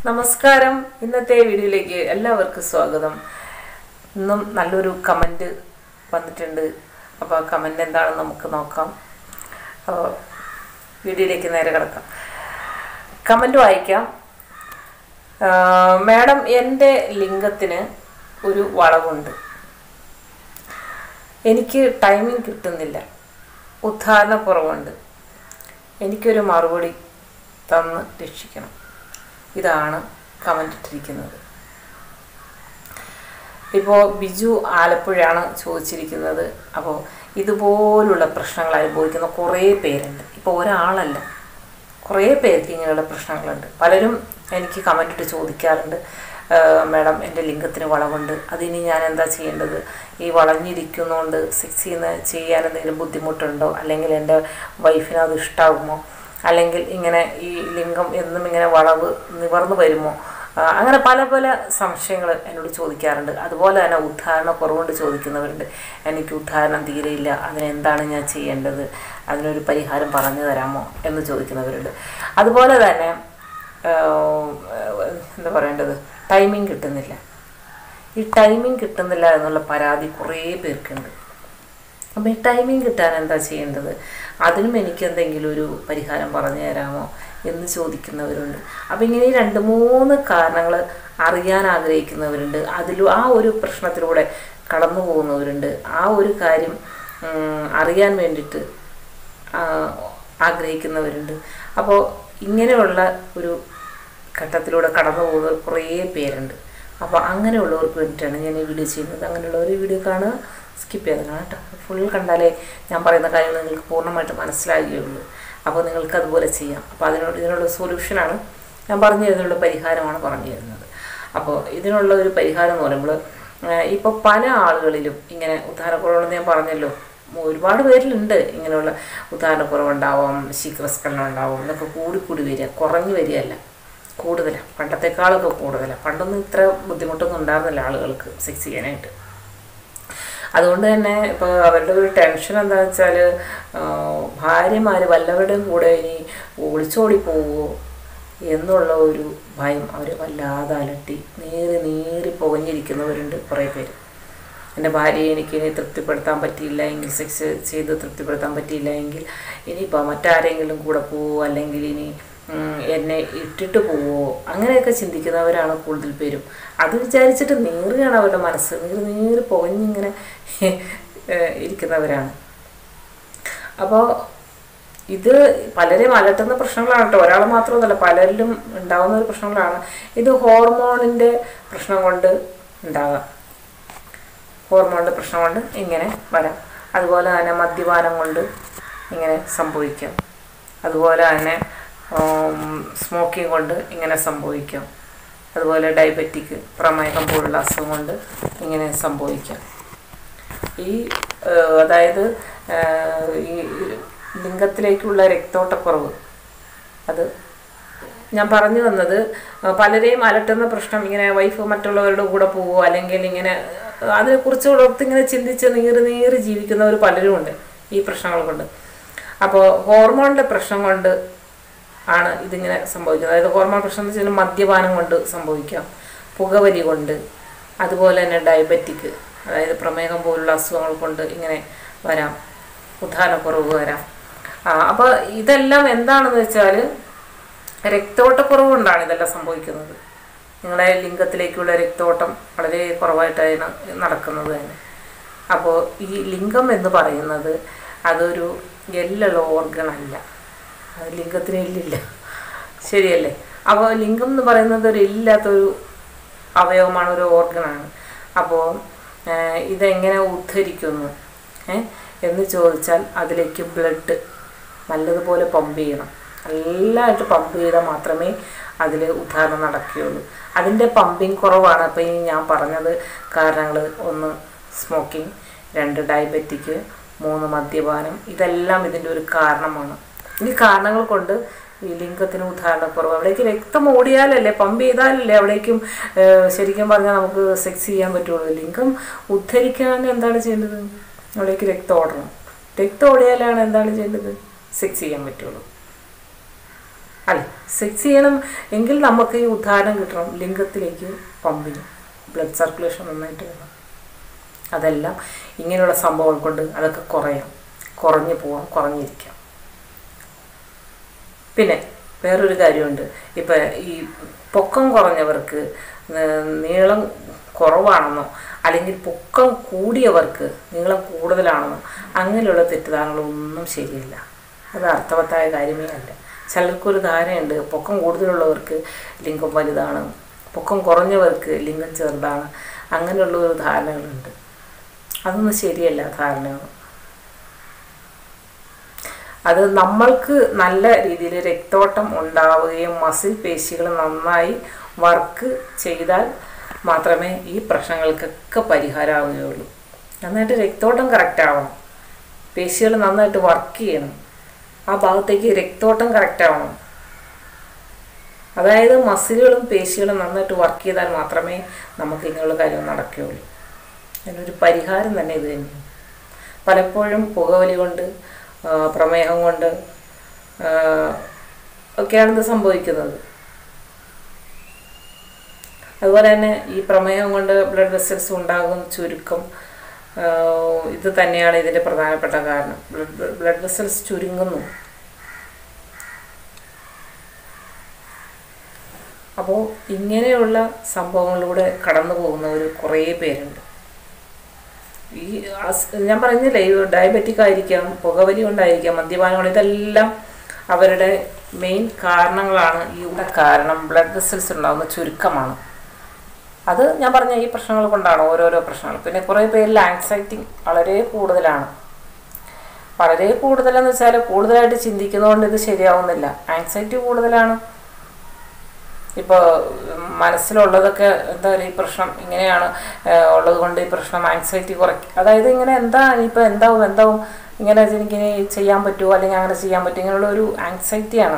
നമസ്കാരം ഇന്നത്തെ വീഡിയോയിലേക്ക് എല്ലാവർക്കും സ്വാഗതം ഇന്നും നല്ലൊരു കമൻറ്റ് വന്നിട്ടുണ്ട് അപ്പോൾ ആ കമൻറ്റ് എന്താണെന്ന് നമുക്ക് നോക്കാം അപ്പോൾ വീഡിയോയിലേക്ക് നേരെ കിടക്കാം കമൻറ്റ് വായിക്കാം ആ, മാഡം എൻ്റെ ലിംഗത്തിന് ഒരു വളവുണ്ട് എനിക്ക് ടൈമിംഗ് കിട്ടുന്നില്ല ഉദ്ധാരണക്കുറവുണ്ട് എനിക്കൊരു മറുപടി തന്ന് രക്ഷിക്കണം ഇതാണ് കമൻ്റ് ഇട്ടിരിക്കുന്നത് ഇപ്പോൾ ബിജു ആലപ്പുഴയാണ് ചോദിച്ചിരിക്കുന്നത് അപ്പോൾ ഇതുപോലുള്ള പ്രശ്നങ്ങൾ അനുഭവിക്കുന്ന കുറേ പേരുണ്ട് ഇപ്പോൾ ഒരാളല്ല കുറേ പേർക്ക് ഇങ്ങനെയുള്ള പ്രശ്നങ്ങളുണ്ട് പലരും എനിക്ക് കമൻ്റ് ഇട്ട് ചോദിക്കാറുണ്ട് മാഡം എൻ്റെ ലിംഗത്തിന് വളവുണ്ട് അതിനി ഞാൻ എന്താ ചെയ്യേണ്ടത് ഈ വളഞ്ഞിരിക്കുന്നതുകൊണ്ട് സെക്സ് ചെയ്യുന്ന ചെയ്യാൻ എന്തെങ്കിലും ബുദ്ധിമുട്ടുണ്ടോ അല്ലെങ്കിൽ എൻ്റെ വൈഫിന് അത് ഇഷ്ടാകുമോ അല്ലെങ്കിൽ ഇങ്ങനെ ഈ ലിംഗം എന്നും ഇങ്ങനെ വളവ് നിവർന്നു വരുമോ ആ, അങ്ങനെ പല പല സംശയങ്ങൾ എന്നോട് ചോദിക്കാറുണ്ട് അതുപോലെ തന്നെ ഉദ്ധാരണ കുറവുകൊണ്ട് ചോദിക്കുന്നവരുണ്ട് എനിക്ക് ഉദ്ധാരണം തീരെയില്ല അതിനെന്താണ് ഞാൻ ചെയ്യേണ്ടത് അതിനൊരു പരിഹാരം പറഞ്ഞു തരാമോ എന്ന് ചോദിക്കുന്നവരുണ്ട് അതുപോലെ തന്നെ ആ, എന്താ പറയേണ്ടത് ടൈമിംഗ് കിട്ടുന്നില്ല ഈ ടൈമിംഗ് കിട്ടുന്നില്ല എന്നുള്ള പരാതി കുറേ പേർക്കുണ്ട് അപ്പം ഈ ടൈമിംഗ് കിട്ടാൻ എന്താ ചെയ്യേണ്ടത് അതിനും എനിക്ക് എന്തെങ്കിലും ഒരു പരിഹാരം പറഞ്ഞു തരാമോ എന്ന് ചോദിക്കുന്നവരുണ്ട് അപ്പം ഇങ്ങനെ ഈ രണ്ട് മൂന്ന് കാരണങ്ങൾ അറിയാൻ ആഗ്രഹിക്കുന്നവരുണ്ട് അതിൽ ആ ഒരു പ്രശ്നത്തിലൂടെ കടന്നു പോകുന്നവരുണ്ട് ആ ഒരു കാര്യം ഉം, അറിയാൻ വേണ്ടിയിട്ട് ആ, ആഗ്രഹിക്കുന്നവരുണ്ട് അപ്പോൾ ഇങ്ങനെയുള്ള ഒരു ഘട്ടത്തിലൂടെ കടന്നു പോകുന്ന കുറേ പേരുണ്ട് അപ്പോൾ അങ്ങനെയുള്ളവർക്ക് വേണ്ടിയിട്ടാണ് ഞാൻ ഈ വീഡിയോ ചെയ്യുന്നത് അങ്ങനെയുള്ളവർ ഈ വീഡിയോ കാണുക സ്കിപ്പ് ചെയ്ത് കാണാം കേട്ടോ ഫുൾ കണ്ടാലേ ഞാൻ പറയുന്ന കാര്യങ്ങൾ നിങ്ങൾക്ക് പൂർണ്ണമായിട്ട് മനസ്സിലാകുകയുള്ളൂ അപ്പോൾ നിങ്ങൾക്ക് അതുപോലെ ചെയ്യാം അപ്പോൾ അതിനോട് ഇതിനുള്ള സൊല്യൂഷനാണ് ഞാൻ പറഞ്ഞു തരുന്നുള്ള പരിഹാരമാണ് പറഞ്ഞു തരുന്നത് അപ്പോൾ ഇതിനുള്ള ഒരു പരിഹാരം എന്ന് പറയുമ്പോൾ ഇപ്പോൾ പല ആളുകളിലും ഇങ്ങനെ ഉദാഹരണക്കുറവെന്ന് ഞാൻ പറഞ്ഞല്ലോ ഒരുപാട് പേരിലുണ്ട് ഇങ്ങനെയുള്ള ഉദാഹരണക്കുറവുണ്ടാവാം ശീഘ്രസ്ഖലനം ഉണ്ടാവും ഇതൊക്കെ കൂടിക്കൂടി വരിക കുറഞ്ഞു വരികയല്ല കൂടുതലാണ് പണ്ടത്തെക്കാളൊക്കെ കൂടുതലാണ് പണ്ടൊന്നും ഇത്ര ബുദ്ധിമുട്ടൊന്നും ഉണ്ടായിരുന്നില്ല ആളുകൾക്ക് സെക്സ് ചെയ്യാനായിട്ട് അതുകൊണ്ട് തന്നെ ഇപ്പോൾ അവരുടെ ഒരു ടെൻഷൻ എന്താണെന്ന് വെച്ചാൽ ഭാര്യമാർ വല്ലവരുടെയും കൂടെ ഇനി ഒളിച്ചോടി പോവുമോ എന്നുള്ള ഒരു ഭയം അവർ വല്ലാതെ അലട്ടി നീറി നീറി പുകഞ്ഞിരിക്കുന്നവരുണ്ട് കുറേ പേര് എൻ്റെ ഭാര്യയെ എനിക്ക് ഇനി തൃപ്തിപ്പെടുത്താൻ പറ്റിയില്ല എങ്കിൽ സെക്സ് ചെയ്ത് തൃപ്തിപ്പെടുത്താൻ പറ്റിയില്ല എങ്കിൽ ഇനിയിപ്പോൾ മറ്റാരെങ്കിലും കൂടെ പോവോ അല്ലെങ്കിൽ ഇനി ഉം, എന്നെ ഇട്ടിട്ട് പോവോ അങ്ങനെയൊക്കെ ചിന്തിക്കുന്നവരാണ് കൂടുതൽ പേരും അത് വിചാരിച്ചിട്ട് നീറുകയാണ് അവരുടെ മനസ്സ് നീറി നീറി പുകഞ്ഞിങ്ങനെ ഏഹ്, ഇരിക്കുന്നവരാണ് അപ്പോൾ ഇത് പലരെയും അലട്ടുന്ന പ്രശ്നങ്ങളാണ് കേട്ടോ ഒരാൾ മാത്രമൊന്നുമല്ല പലരിലും ഉണ്ടാകുന്ന ഒരു പ്രശ്നങ്ങളാണ് ഇത് ഹോർമോണിൻ്റെ പ്രശ്നം കൊണ്ട് ഉണ്ടാകാം ഹോർമോണിൻ്റെ പ്രശ്നം കൊണ്ട് ഇങ്ങനെ വരാം അതുപോലെ തന്നെ മദ്യപാനം കൊണ്ട് ഇങ്ങനെ സംഭവിക്കാം അതുപോലെ തന്നെ സ്മോക്കിംഗ് കൊണ്ട് ഇങ്ങനെ സംഭവിക്കാം അതുപോലെ ഡയബറ്റിക് പ്രമേഹം പോലുള്ള അസുഖം കൊണ്ട് ഇങ്ങനെ സംഭവിക്കാം ഈ ഏഹ്, അതായത് ഏഹ്, ഈ ലിംഗത്തിലേക്കുള്ള രക്തോട്ടക്കുറവ് അത് ഞാൻ പറഞ്ഞു വന്നത് ആ, പലരെയും അലട്ടുന്ന പ്രശ്നം ഇങ്ങനെ വൈഫ് മറ്റുള്ളവരുടെ കൂടെ പോവോ അല്ലെങ്കിൽ ഇങ്ങനെ ആ, അതിനെക്കുറിച്ച് ഉള്ളവർക്ക് ഇങ്ങനെ ചിന്തിച്ച് നീറി നീറി ജീവിക്കുന്നവർ പലരും ഉണ്ട് ഈ പ്രശ്നങ്ങൾ കൊണ്ട് അപ്പോൾ ഹോർമോണിൻ്റെ പ്രശ്നം കൊണ്ട് ആണ് ഇതിങ്ങനെ സംഭവിക്കുന്നത് അതായത് ഹോർമോൺ പ്രശ്നം എന്ന് വെച്ചാൽ മദ്യപാനം കൊണ്ട് സംഭവിക്കാം പുകവലി കൊണ്ട് അതുപോലെ തന്നെ ഡയബറ്റിക് അതായത് പ്രമേഹം പോലുള്ള അസുഖങ്ങൾ കൊണ്ട് ഇങ്ങനെ വരാം ഉദാഹരണക്കുറവ് വരാം ആ അപ്പോൾ ഇതെല്ലാം എന്താണെന്ന് വെച്ചാൽ രക്തോട്ടക്കുറവ് കൊണ്ടാണ് ഇതെല്ലാം സംഭവിക്കുന്നത് നിങ്ങളുടെ ലിംഗത്തിലേക്കുള്ള രക്തോട്ടം വളരെ കുറവായിട്ടാണ് നടക്കുന്നത് തന്നെ അപ്പോൾ ഈ ലിംഗം എന്ന് പറയുന്നത് അതൊരു എല്ലുള്ള ഓർഗൺ അല്ല അത് ലിംഗത്തിന് എല്ലില്ല ശരിയല്ലേ അപ്പോൾ ലിംഗം എന്ന് പറയുന്നത് ഒരു എല്ലില്ലാത്തൊരു അവയവമാണ് ഒരു ഓർഗനാണ് അപ്പോൾ ഇതെങ്ങനെ ഉദ്ധരിക്കുന്നു ഏ? എന്ന് ചോദിച്ചാൽ അതിലേക്ക് ബ്ലഡ് നല്ലതുപോലെ പമ്പ് ചെയ്യണം നല്ലതായിട്ട് പമ്പ് ചെയ്താൽ മാത്രമേ അതിൽ ഉദ്ധാരണം നടക്കുകയുള്ളൂ അതിൻ്റെ പമ്പിങ് കുറവാണ് അപ്പോൾ ഈ ഞാൻ പറഞ്ഞത് കാരണങ്ങൾ ഒന്ന് സ്മോക്കിംഗ് രണ്ട് ഡയബറ്റിക് മൂന്ന് മദ്യപാനം ഇതെല്ലാം ഇതിൻ്റെ ഒരു കാരണമാണ് ഈ കാരണങ്ങൾ കൊണ്ട് ഈ ലിംഗത്തിന് ഉദാഹരണക്കുറവ് അവിടേക്ക് രക്തം ഓടിയാലല്ലേ പമ്പ് ചെയ്താലല്ലേ അവിടേക്കും ഏഹ്, ശരിക്കും പറഞ്ഞാൽ നമുക്ക് സെക്സ് ചെയ്യാൻ പറ്റുള്ളൂ ലിംഗം ഉദ്ധരിക്കാൻ എന്താണ് ചെയ്യേണ്ടത് അവിടേക്ക് രക്തം ഓടണം രക്തം ഓടിയാലാണ് എന്താണ് ചെയ്യേണ്ടത് സെക്സ് ചെയ്യാൻ പറ്റുള്ളൂ അല്ല സെക്സ് ചെയ്യണം എങ്കിൽ നമുക്ക് ഈ ഉദാഹരണം കിട്ടണം ലിംഗത്തിലേക്ക് പമ്പിങ് ബ്ലഡ് സർക്കുലേഷൻ നന്നായിട്ട് വേണം അതെല്ലാം ഇങ്ങനെയുള്ള സംഭവങ്ങൾ കൊണ്ട് അതൊക്കെ കുറയാം കുറഞ്ഞു പോവാം കുറഞ്ഞിരിക്കാം പിന്നെ വേറൊരു കാര്യമുണ്ട് ഇപ്പം ഈ പൊക്കം കുറഞ്ഞവർക്ക് ന- നീളം കുറവാണെന്നോ അല്ലെങ്കിൽ പൊക്കം കൂടിയവർക്ക് നീളം കൂടുതലാണെന്നോ അങ്ങനെയുള്ള തെറ്റിദ്ധാരണകളൊന്നും ശരിയല്ല അത് അർത്ഥവത്തായ കാര്യമേ അല്ല ചിലർക്കൊരു ധാരണയുണ്ട് പൊക്കം കൂടുതലുള്ളവർക്ക് ലിംഗം വലുതാണ് പൊക്കം കുറഞ്ഞവർക്ക് ലിംഗം ചെറുതാണ് അങ്ങനെയുള്ള ഒരു ധാരണകളുണ്ട് അതൊന്നും ശരിയല്ല ധാരണകൾ അത് നമ്മൾക്ക് നല്ല രീതിയിൽ രക്തോട്ടം ഉണ്ടാവുകയും മസിൽ പേശികൾ നന്നായി വർക്ക് ചെയ്താൽ മാത്രമേ ഈ പ്രശ്നങ്ങൾക്കൊക്കെ പരിഹാരമാവുകയുള്ളൂ നന്നായിട്ട് രക്തോട്ടം കറക്റ്റ് ആവണം പേശികൾ നന്നായിട്ട് വർക്ക് ചെയ്യണം ആ ഭാഗത്തേക്ക് രക്തോട്ടം കറക്റ്റ് ആവണം അതായത് മസിലുകളും പേശികളും നന്നായിട്ട് വർക്ക് ചെയ്താൽ മാത്രമേ നമുക്ക് ഇങ്ങനെയുള്ള കാര്യം നടക്കുകയുള്ളൂ അതിനൊരു പരിഹാരം തന്നെ ഇത് തന്നെയാണ് പലപ്പോഴും പുകവലി കൊണ്ട് ആ, പ്രമേഹം കൊണ്ട് ആ, ഒക്കെയാണ് ഇത് സംഭവിക്കുന്നത് അതുപോലെ തന്നെ ഈ പ്രമേഹം കൊണ്ട് ബ്ലഡ് വെസൽസ് ഉണ്ടാകും ചുരുക്കം ആ, ഇത് തന്നെയാണ് ഇതിൻ്റെ പ്രധാനപ്പെട്ട കാരണം ബ്ലഡ് ബ്ലഡ് വെസൽസ് ചുരുങ്ങുന്നു അപ്പോൾ ഇങ്ങനെയുള്ള സംഭവങ്ങളിലൂടെ കടന്നു പോകുന്നവർ കുറേ പേരുണ്ട് ഈ അസ്- ഞാൻ പറഞ്ഞില്ലേ ഈ ഡയബറ്റിക് ആയിരിക്കാം പുകവലി കൊണ്ടായിരിക്കാം മദ്യപാനം കൊണ്ട് ഇതെല്ലാം അവരുടെ മെയിൻ കാരണങ്ങളാണ് ഈ ഇവിടെ കാരണം ബ്ലഡ് വെസൽസ് ഉണ്ടാകുന്ന ചുരുക്കമാണ് അത് ഞാൻ പറഞ്ഞ ഈ പ്രശ്നങ്ങൾ കൊണ്ടാണ് ഓരോരോ പ്രശ്നങ്ങൾ പിന്നെ കുറേ പേരിൽ ആങ്സൈറ്റി വളരെ കൂടുതലാണ് വളരെ കൂടുതലെന്ന് വെച്ചാൽ കൂടുതലായിട്ട് ചിന്തിക്കുന്നതുകൊണ്ട് ഇത് ശരിയാവുന്നില്ല ആങ്സൈറ്റി കൂടുതലാണ് ഇപ്പോൾ മനസ്സിലുള്ളതൊക്കെ എന്താ പറയുക ഈ പ്രശ്നം ഇങ്ങനെയാണ് ഏഹ്, ഉള്ളത് കൊണ്ട് ഈ പ്രശ്നം ആങ്സൈറ്റി കുറയ്ക്കും അതായത് ഇങ്ങനെ എന്താ ഇനിയിപ്പോൾ എന്താവും എന്താവും ഇങ്ങനെ എനിക്ക് ഇനി ചെയ്യാൻ പറ്റുമോ അല്ലെങ്കിൽ അങ്ങനെ ചെയ്യാൻ പറ്റുമോ ഇങ്ങനെയുള്ള ഒരു ആങ്സൈറ്റിയാണ്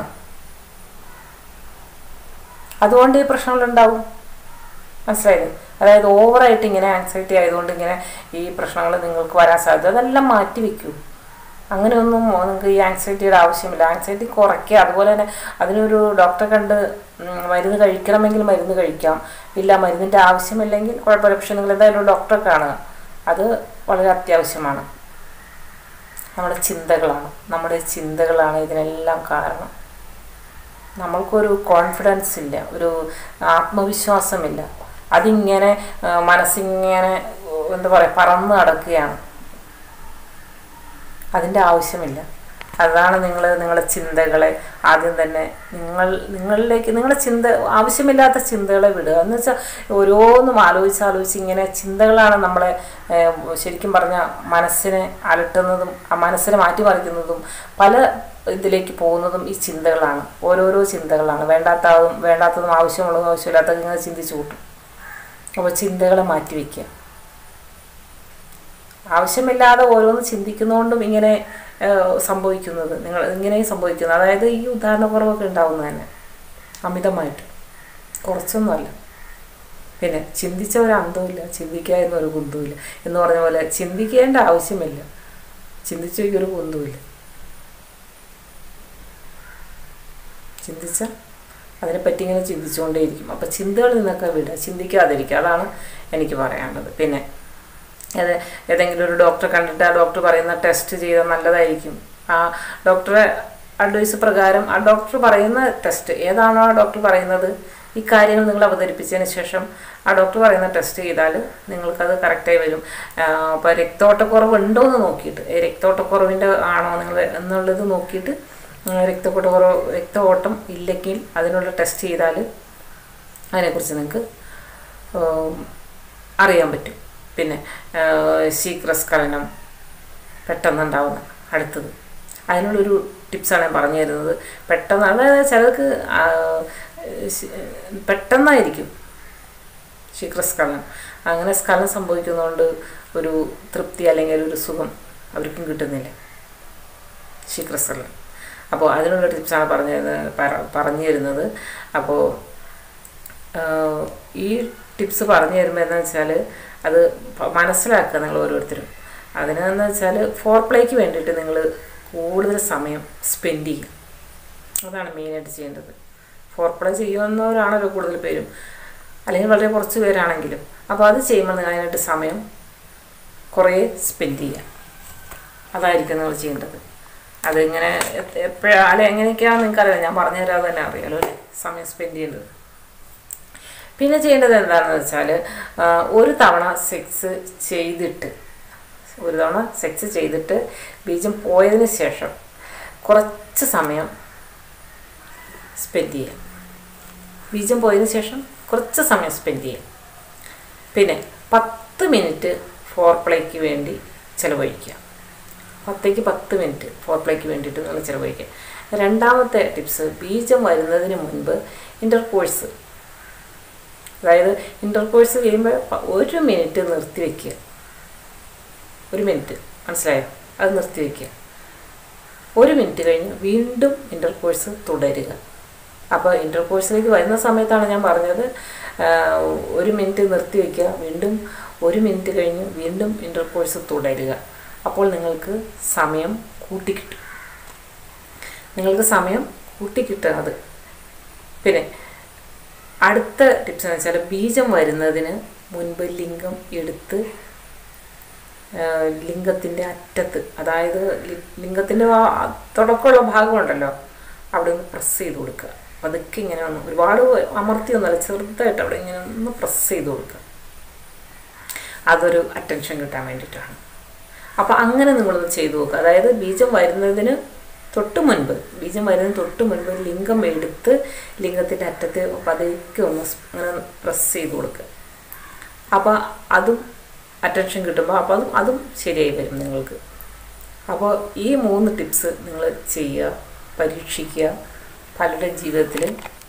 അതുകൊണ്ട് ഈ പ്രശ്നങ്ങളുണ്ടാവും മനസ്സിലായില്ലേ അതായത് ഓവറായിട്ട് ഇങ്ങനെ ആങ്സൈറ്റി ആയതുകൊണ്ട് ഇങ്ങനെ ഈ പ്രശ്നങ്ങൾ നിങ്ങൾക്ക് വരാൻ സാധ്യത അതെല്ലാം മാറ്റി വെക്കൂ അങ്ങനെയൊന്നും നിങ്ങൾക്ക് ഈ ആങ്സൈറ്റിയുടെ ആവശ്യമില്ല ആങ്സൈറ്റി കുറയ്ക്കുക അതുപോലെ തന്നെ അതിനൊരു ഡോക്ടറെ കണ്ട് ഉം, മരുന്ന് കഴിക്കണമെങ്കിൽ മരുന്ന് കഴിക്കാം ഇല്ല മരുന്നിൻ്റെ ആവശ്യമില്ലെങ്കിൽ കുഴപ്പമില്ല പക്ഷെ നിങ്ങൾ എന്തായാലും ഒരു ഡോക്ടറെ കാണുക അത് വളരെ അത്യാവശ്യമാണ് നമ്മുടെ ചിന്തകളാണ് നമ്മുടെ ചിന്തകളാണ് ഇതിനെല്ലാം കാരണം നമ്മൾക്കൊരു കോൺഫിഡൻസ് ഇല്ല ഒരു ആത്മവിശ്വാസമില്ല അതിങ്ങനെ ആ, മനസ്സിങ്ങനെ ഓ, എന്താ പറയുക പറന്ന് നടക്കുകയാണ് അതിൻ്റെ ആവശ്യമില്ല അതാണ് നിങ്ങൾ നിങ്ങളുടെ ചിന്തകളെ ആദ്യം തന്നെ നിങ്ങൾ നിങ്ങളിലേക്ക് നിങ്ങളുടെ ചിന്ത ആവശ്യമില്ലാത്ത ചിന്തകളെ വിടുക എന്ന് വെച്ചാൽ ഓരോന്നും ആലോചിച്ച് ആലോചിച്ച് ഇങ്ങനെ ചിന്തകളാണ് നമ്മളെ ഏഹ്, ശരിക്കും പറഞ്ഞാൽ മനസ്സിനെ അലട്ടുന്നതും ആ മനസ്സിനെ മാറ്റിമറിക്കുന്നതും പല ഇതിലേക്ക് പോകുന്നതും ഈ ചിന്തകളാണ് ഓരോരോ ചിന്തകളാണ് വേണ്ടാത്തതും വേണ്ടാത്തതും ആവശ്യമുള്ളതും ആവശ്യമില്ലാത്തതും ഇങ്ങനെ ചിന്തിച്ചു കൂട്ടും അപ്പോൾ ചിന്തകളെ മാറ്റി വയ്ക്കുക ആവശ്യമില്ലാതെ ഓരോന്ന് ചിന്തിക്കുന്നതുകൊണ്ടും ഇങ്ങനെ ഏഹ്, സംഭവിക്കുന്നത് നിങ്ങൾ ഇങ്ങനെ സംഭവിക്കുന്നത് അതായത് ഈ ഉദാഹരണക്കുറവൊക്കെ ഉണ്ടാവുന്നത് തന്നെ അമിതമായിട്ട് കുറച്ചൊന്നുമല്ല പിന്നെ ചിന്തിച്ച ഒരു അന്തമില്ല ചിന്തിക്കാതിരുന്ന ഒരു കുന്തവുമില്ല എന്ന് പറഞ്ഞ പോലെ ചിന്തിക്കേണ്ട ആവശ്യമില്ല ചിന്തിച്ചു ഒരു കുന്തവുമില്ല ചിന്തിച്ച അതിനെപ്പറ്റി ഇങ്ങനെ ചിന്തിച്ചുകൊണ്ടേയിരിക്കും അപ്പം ചിന്തകളിൽ നിന്നൊക്കെ വിടുക ചിന്തിക്കാതിരിക്കുക അതാണ് എനിക്ക് പറയാനുള്ളത് പിന്നെ അത് ഏതെങ്കിലും ഒരു ഡോക്ടറെ കണ്ടിട്ട് ആ ഡോക്ടർ പറയുന്ന ടെസ്റ്റ് ചെയ്താൽ നല്ലതായിരിക്കും ആ ഡോക്ടറെ അഡ്വൈസ് പ്രകാരം ആ ഡോക്ടർ പറയുന്ന ടെസ്റ്റ് ഏതാണോ ആ ഡോക്ടർ പറയുന്നത് ഈ കാര്യങ്ങൾ നിങ്ങൾ അവതരിപ്പിച്ചതിന് ശേഷം ആ ഡോക്ടർ പറയുന്ന ടെസ്റ്റ് ചെയ്താൽ നിങ്ങൾക്കത് കറക്റ്റായി വരും അപ്പോൾ രക്തോട്ടക്കുറവ് ഉണ്ടോ എന്ന് നോക്കിയിട്ട് ഈ രക്തോട്ടക്കുറവിൻ്റെ ആണോ നിങ്ങൾ എന്നുള്ളത് നോക്കിയിട്ട് ഉം, രക്തോട്ടക്കുറവ് രക്തഓട്ടം ഇല്ലെങ്കിൽ അതിനുള്ള ടെസ്റ്റ് ചെയ്താൽ അതിനെക്കുറിച്ച് നിങ്ങൾക്ക് ഉം, അറിയാൻ പറ്റും പിന്നെ ശീഘ്രസ്ഖലനം പെട്ടെന്നുണ്ടാവുന്ന അടുത്തത് അതിനുള്ളൊരു ടിപ്സാണ് ഞാൻ പറഞ്ഞു തരുന്നത് പെട്ടെന്ന് അതായത് ചിലർക്ക് ആ, ശി- പെട്ടെന്നായിരിക്കും ശീഘ്രസ്ഖലനം അങ്ങനെ സ്ഖലനം സംഭവിക്കുന്നതുകൊണ്ട് ഒരു തൃപ്തി അല്ലെങ്കിൽ ഒരു സുഖം അവർക്കും കിട്ടുന്നില്ല ശീഘ്രസ്ഖലനം അപ്പോൾ അതിനുള്ള ടിപ്സാണ് പറഞ്ഞു തരുന്നത് പറ- പറഞ്ഞു തരുന്നത് അപ്പോൾ ആഹ് ഈ ടിപ്സ് പറഞ്ഞു തരുമ്പോൾ എന്താ വെച്ചാൽ അത് പ- മനസ്സിലാക്കുക നിങ്ങൾ ഓരോരുത്തരും അതിനെന്ന് വെച്ചാൽ ഫോർ പ്ലേക്ക് വേണ്ടിയിട്ട് നിങ്ങൾ കൂടുതൽ സമയം സ്പെൻഡ് ചെയ്യും അതാണ് മെയിനായിട്ട് ചെയ്യേണ്ടത് ഫോർ പ്ലേ ചെയ്യുന്നവരാണല്ലോ കൂടുതൽ പേരും അല്ലെങ്കിൽ വളരെ കുറച്ച് പേരാണെങ്കിലും അപ്പോൾ അത് ചെയ്യുമ്പോൾ നിങ്ങൾ അതിനായിട്ട് സമയം കുറേ സ്പെൻഡ് ചെയ്യുക അതായിരിക്കും നിങ്ങൾ ചെയ്യേണ്ടത് അതിങ്ങനെ എപ്പോഴാ അല്ല എങ്ങനെയൊക്കെയാണെന്ന് നിങ്ങൾക്കറിയാം ഞാൻ പറഞ്ഞു തരാതെ തന്നെ അറിയാലോ അല്ലേ സമയം സ്പെൻഡ് ചെയ്യേണ്ടത് പിന്നെ ചെയ്യേണ്ടത് എന്താണെന്ന് വെച്ചാൽ ഒരു തവണ സെക്സ് ചെയ്തിട്ട് ഒരു തവണ സെക്സ് ചെയ്തിട്ട് ബീജം പോയതിന് ശേഷം കുറച്ച് സമയം സ്പെൻഡ് ചെയ്യാം ബീജം പോയതിന് ശേഷം കുറച്ച് സമയം സ്പെൻഡ് ചെയ്യാം പിന്നെ പത്ത് മിനിറ്റ് ഫോർ പ്ലേക്ക് വേണ്ടി ചിലവഴിക്കുക പത്തേക്ക് പത്ത് മിനിറ്റ് ഫോർ പ്ലേക്ക് വേണ്ടിയിട്ട് നിങ്ങൾ ചിലവഴിക്കുക രണ്ടാമത്തെ ടിപ്സ് ബീജം വരുന്നതിന് മുൻപ് ഇൻ്റർകോഴ്സ് അതായത് ഇൻ്റർകോഴ്സ് ചെയ്യുമ്പോൾ പ- ഒരു മിനിറ്റ് നിർത്തി വയ്ക്കുക ഒരു മിനിറ്റ് മനസ്സിലായോ അത് നിർത്തി വയ്ക്കുക ഒരു മിനിറ്റ് കഴിഞ്ഞ് വീണ്ടും ഇൻ്റർകോഴ്സ് തുടരുക അപ്പോൾ ഇൻ്റർകോഴ്സിലേക്ക് വരുന്ന സമയത്താണ് ഞാൻ പറഞ്ഞത് ആ, ഒരു മിനിറ്റ് നിർത്തി വയ്ക്കുക വീണ്ടും ഒരു മിനിറ്റ് കഴിഞ്ഞ് വീണ്ടും ഇൻ്റർകോഴ്സ് തുടരുക അപ്പോൾ നിങ്ങൾക്ക് സമയം കൂട്ടിക്കിട്ടും നിങ്ങൾക്ക് സമയം കൂട്ടിക്കിട്ടുക അത് പിന്നെ അടുത്ത ടിപ്സ് എന്ന് വെച്ചാൽ ബീജം വരുന്നതിന് മുൻപ് ലിംഗം എടുത്ത് ലിംഗത്തിൻ്റെ അറ്റത്ത് അതായത് ലി- ലിംഗത്തിൻ്റെ ആ തുടക്കമുള്ള ഭാഗമുണ്ടല്ലോ അവിടെ ഒന്ന് പ്രസ് ചെയ്ത് കൊടുക്കുക പതുക്കെ ഇങ്ങനെ ഒന്ന് ഒരുപാട് അമർത്തിയൊന്നുമല്ല ചെറുതായിട്ട് അവിടെ ഇങ്ങനെ ഒന്ന് പ്രസ് ചെയ്ത് കൊടുക്കുക അതൊരു അറ്റൻഷൻ കിട്ടാൻ വേണ്ടിയിട്ടാണ് അപ്പോൾ അങ്ങനെ നിങ്ങളൊന്ന് ചെയ്തു നോക്കുക അതായത് ബീജം വരുന്നതിന് തൊട്ട് മുൻപ് ബീജം വരുന്നതിന് തൊട്ട് മുൻപ് ലിംഗം എടുത്ത് ലിംഗത്തിൻ്റെ അറ്റത്ത് പതുക്കെ ഒന്ന് സ് അങ്ങനെ പ്രസ് ചെയ്ത് കൊടുക്കുക അപ്പോൾ അതും അറ്റൻഷൻ കിട്ടുമ്പോൾ അപ്പോൾ അതും അതും ശരിയായി വരും നിങ്ങൾക്ക് അപ്പോൾ ഈ മൂന്ന് ടിപ്സ് നിങ്ങൾ ചെയ്യുക പരീക്ഷിക്കുക പലരുടെ ജീവിതത്തിൽ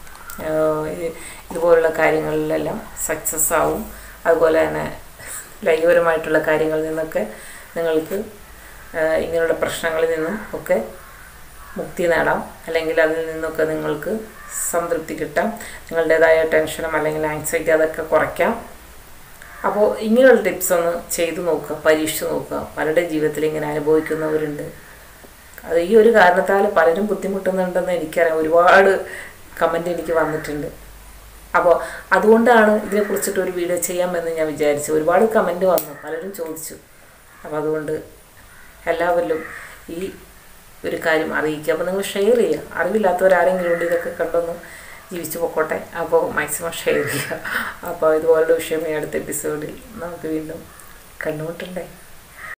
ഇതുപോലുള്ള കാര്യങ്ങളിലെല്ലാം സക്സസ് ആവും അതുപോലെ തന്നെ ലൈംഗികപരമായിട്ടുള്ള കാര്യങ്ങളിൽ നിന്നൊക്കെ നിങ്ങൾക്ക് ആ, ഇങ്ങനെയുള്ള പ്രശ്നങ്ങളിൽ നിന്നും ഒക്കെ മുക്തി നേടാം അല്ലെങ്കിൽ അതിൽ നിന്നൊക്കെ നിങ്ങൾക്ക് സംതൃപ്തി കിട്ടാം നിങ്ങളുടേതായ ടെൻഷനും അല്ലെങ്കിൽ ആങ്സൈറ്റി അതൊക്കെ കുറയ്ക്കാം അപ്പോൾ ഇങ്ങനെയുള്ള ടിപ്സ് ഒന്ന് ചെയ്തു നോക്കുക പരീക്ഷിച്ച് നോക്കുക പലരുടെ ജീവിതത്തിൽ ഇങ്ങനെ അനുഭവിക്കുന്നവരുണ്ട് അത് ഈ ഒരു കാരണത്താൽ പലരും ബുദ്ധിമുട്ടുന്നുണ്ടെന്ന് എനിക്കറിയാം ഒരുപാട് കമൻറ്റ് എനിക്ക് വന്നിട്ടുണ്ട് അപ്പോൾ അതുകൊണ്ടാണ് ഇതിനെക്കുറിച്ചിട്ട് ഒരു വീഡിയോ ചെയ്യാമെന്ന് ഞാൻ വിചാരിച്ചു ഒരുപാട് കമൻറ്റ് വന്നു പലരും ചോദിച്ചു അപ്പോൾ അതുകൊണ്ട് എല്ലാവരിലും ഈ ഒരു കാര്യം അറിയിക്കുക അപ്പോൾ നിങ്ങൾ ഷെയർ ചെയ്യുക അറിവില്ലാത്തവരാരെങ്കിലും ഉണ്ട് ഇതൊക്കെ കണ്ടൊന്ന് ജീവിച്ചു പൊക്കോട്ടെ അപ്പോൾ മാക്സിമം ഷെയർ ചെയ്യുക അപ്പോൾ ഇതുപോലുള്ള വിഷയം ഈ അടുത്ത എപ്പിസോഡിൽ നമുക്ക് വീണ്ടും കണ്ടുമുട്ടണ്ടേ